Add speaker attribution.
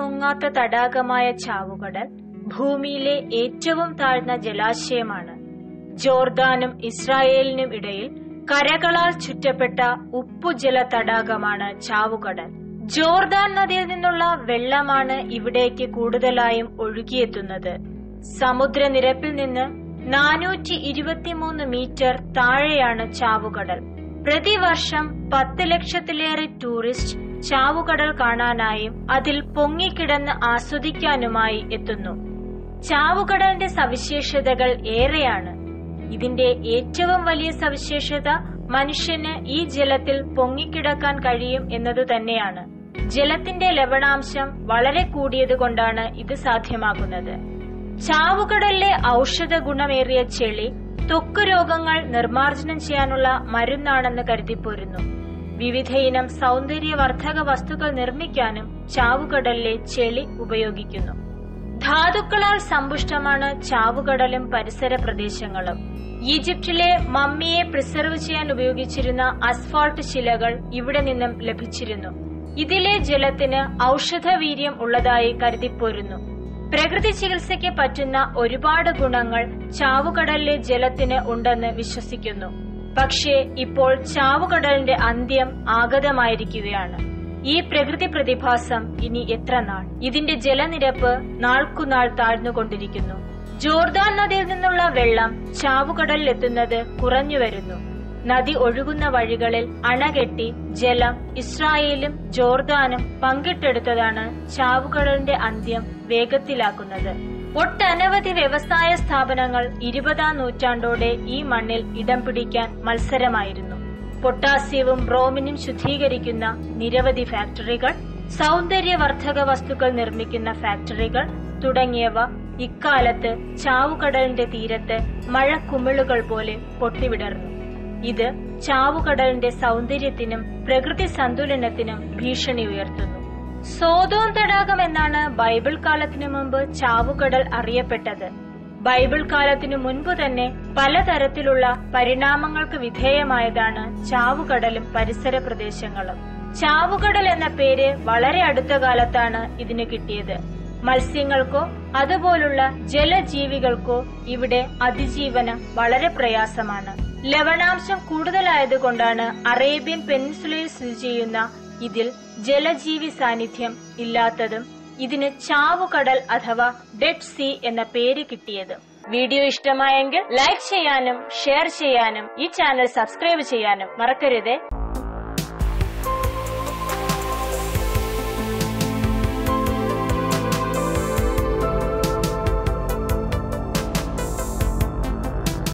Speaker 1: മുങ്ങാത്ത തടാകമായ ചാവുകടൽ ഭൂമിയിലെ ഏറ്റവും താഴ്ന്ന ജലാശയമാണ് ജോർദാനും ഇസ്രായേലിനും ഇടയിൽ കരകളാൽ ചുറ്റപ്പെട്ട ഉപ്പുജല തടാകമാണ് ചാവുകടൽ ജോർദാൻ നദിയിൽ നിന്നുള്ള വെള്ളമാണ് ഇവിടേക്ക് കൂടുതലായും ഒഴുകിയെത്തുന്നത് സമുദ്രനിരപ്പിൽ നിന്ന് നാനൂറ്റി ഇരുപത്തിമൂന്ന് മീറ്റർ താഴെയാണ് ചാവുകടൽ പ്രതിവർഷം പത്ത് ലക്ഷത്തിലേറെ ടൂറിസ്റ്റ് ചാവുകടൽ കാണാനായും അതിൽ പൊങ്ങിക്കിടന്ന് ആസ്വദിക്കാനുമായി എത്തുന്നു ചാവുകടലിന്റെ സവിശേഷതകൾ ഏറെയാണ് ഇതിന്റെ ഏറ്റവും വലിയ സവിശേഷത മനുഷ്യന് ഈ ജലത്തിൽ പൊങ്ങിക്കിടക്കാൻ കഴിയും എന്നതു തന്നെയാണ് ജലത്തിന്റെ ലവണാംശം വളരെ കൂടിയതുകൊണ്ടാണ് ഇത് സാധ്യമാകുന്നത് ചാവുകടലിലെ ഔഷധ ഗുണമേറിയ ചെളി ത്വക്ക് രോഗങ്ങൾ നിർമ്മാർജ്ജനം ചെയ്യാനുള്ള മരുന്നാണെന്ന് കരുതിപ്പോരുന്നു വിവിധയിനം സൗന്ദര്യവർദ്ധക വസ്തുക്കൾ നിർമ്മിക്കാനും ചാവുകടലിലെ ചെളി ഉപയോഗിക്കുന്നു ധാതുക്കളാൽ സമ്പുഷ്ടമാണ് ചാവുകടലും പരിസര പ്രദേശങ്ങളും ഈജിപ്തിലെ മമ്മിയെ പ്രിസർവ് ചെയ്യാൻ ഉപയോഗിച്ചിരുന്ന അസ്ഫാൾട്ട് ശിലകൾ ഇവിടെ നിന്നും ലഭിച്ചിരുന്നു ഇതിലെ ജലത്തിന് ഔഷധവീര്യം ഉള്ളതായി കരുതിപ്പോരുന്നു പ്രകൃതി ചികിത്സയ്ക്ക് പറ്റുന്ന ഒരുപാട് ഗുണങ്ങൾ ചാവുകടലിലെ ജലത്തിന് ഉണ്ടെന്ന് വിശ്വസിക്കുന്നു പക്ഷേ ഇപ്പോൾ ചാവുകടലിന്റെ അന്ത്യം ആഗതമായിരിക്കുകയാണ് ഈ പ്രകൃതി പ്രതിഭാസം ഇനി എത്ര നാൾ ഇതിന്റെ ജലനിരപ്പ് നാൾക്കുനാൾ താഴ്ന്നുകൊണ്ടിരിക്കുന്നു ജോർദാൻ നദിയിൽ നിന്നുള്ള വെള്ളം ചാവുകടലിലെത്തുന്നത് കുറഞ്ഞു വരുന്നു നദി ഒഴുകുന്ന വഴികളിൽ അണകെട്ടി ജലം ഇസ്രായേലും ജോർദാനും പങ്കിട്ടെടുത്തതാണ് ചാവുകടലിന്റെ അന്ത്യം വേഗത്തിലാക്കുന്നത് ഒട്ടനവധി വ്യവസായ സ്ഥാപനങ്ങൾ ഇരുപതാം നൂറ്റാണ്ടോടെ ഈ മണ്ണിൽ ഇടം പിടിക്കാൻ മത്സരമായിരുന്നു പൊട്ടാസ്യവും ബ്രോമിനും ശുദ്ധീകരിക്കുന്ന നിരവധി ഫാക്ടറികൾ സൗന്ദര്യവർദ്ധക വസ്തുക്കൾ നിർമ്മിക്കുന്ന ഫാക്ടറികൾ തുടങ്ങിയവ ഇക്കാലത്ത് ചാവുകടലിന്റെ തീരത്ത് മഴക്കുമിളുകൾ പോലെ പൊട്ടിവിടർന്നു ഇത് ചാവുകടലിന്റെ സൗന്ദര്യത്തിനും പ്രകൃതി സന്തുലനത്തിനും ഭീഷണി ഉയർത്തുന്നു സോതോം തടാകം എന്നാണ് ബൈബിൾ കാലത്തിനു മുമ്പ് ചാവുകടൽ അറിയപ്പെട്ടത് ബൈബിൾ കാലത്തിനു മുൻപ് തന്നെ പലതരത്തിലുള്ള പരിണാമങ്ങൾക്ക് വിധേയമായതാണ് ചാവുകടലും പരിസര പ്രദേശങ്ങളും ചാവുകടൽ എന്ന പേര് വളരെ അടുത്ത കാലത്താണ് ഇതിന് കിട്ടിയത് മത്സ്യങ്ങൾക്കോ അതുപോലുള്ള ജലജീവികൾക്കോ ഇവിടെ അതിജീവനം വളരെ പ്രയാസമാണ് ലവണാംശം കൂടുതലായതുകൊണ്ടാണ് അറേബ്യൻ പെനിൻസുലയിൽ സ്ഥിതി ചെയ്യുന്ന ഇതിൽ ജലജീവി സാന്നിധ്യം ഇല്ലാത്തതും ഇതിന് ചാവുകടൽ അഥവാ ഡെഡ് സീ എന്ന പേര് കിട്ടിയത് വീഡിയോ ഇഷ്ടമായെങ്കിൽ ലൈക്ക് ചെയ്യാനും ഷെയർ ചെയ്യാനും ഈ ചാനൽ സബ്സ്ക്രൈബ് ചെയ്യാനും മറക്കരുതേ